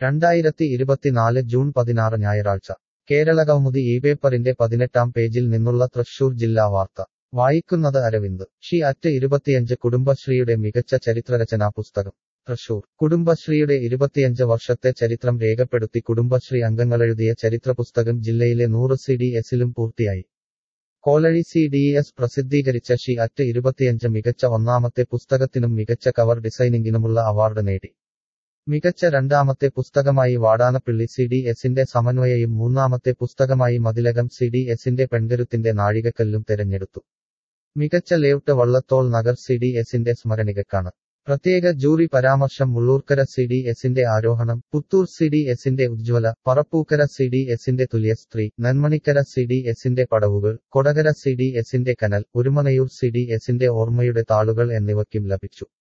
രണ്ടായിരത്തി ഇരുപത്തിനാല് ജൂൺ പതിനാറ് ഞായറാഴ്ച കേരളകൗമുദി ഈ പേപ്പറിന്റെ പതിനെട്ടാം പേജിൽ നിന്നുള്ള തൃശൂർ ജില്ലാ വാർത്ത വായിക്കുന്നത് അരവിന്ദ് ഷി അറ്റ് ഇരുപത്തിയഞ്ച് കുടുംബശ്രീയുടെ മികച്ച ചരിത്രരചനാ പുസ്തകം തൃശൂർ കുടുംബശ്രീയുടെ ഇരുപത്തിയഞ്ച് വർഷത്തെ ചരിത്രം രേഖപ്പെടുത്തി കുടുംബശ്രീ അംഗങ്ങളെഴുതിയ ചരിത്രപുസ്തകം ജില്ലയിലെ നൂറ് സി ഡി എസിലും പൂർത്തിയായി കോലഴി സി ഡി എസ് പ്രസിദ്ധീകരിച്ച ഷി അറ്റ് ഇരുപത്തിയഞ്ച് മികച്ച ഒന്നാമത്തെ പുസ്തകത്തിനും മികച്ച കവർ ഡിസൈനിങ്ങിനുമുള്ള അവാർഡ് നേടി മികച്ച രണ്ടാമത്തെ പുസ്തകമായി വാടാനപ്പിള്ളി സി ഡി എസിന്റെ സമന്വയയും മൂന്നാമത്തെ പുസ്തകമായി മതിലകം സി ഡി എസിന്റെ പെൺകരുത്തിന്റെ നാഴികക്കല്ലും തെരഞ്ഞെടുത്തു മികച്ച layout Vallathol Nagar C D എസിന്റെ സ്മരണികക്കാണ് പ്രത്യേക ജൂറി പരാമർശം മുള്ളൂർക്കര സി ഡി എസിന്റെ ആരോഹണം പുത്തൂർ സി ഡി എസിന്റെ ഉജ്ജ്വല പറപ്പൂക്കര സി ഡി എസിന്റെ തുല്യസ്ത്രീ നെന്മണിക്കര സി ഡി എസിന്റെ പടവുകൾ കൊടകര സി ഡി എസിന്റെ കനൽ ഒരുമനയൂർ സി ഡി എസിന്റെ ഓർമ്മയുടെ താളുകൾ എന്നിവയ്ക്കും ലഭിച്ചു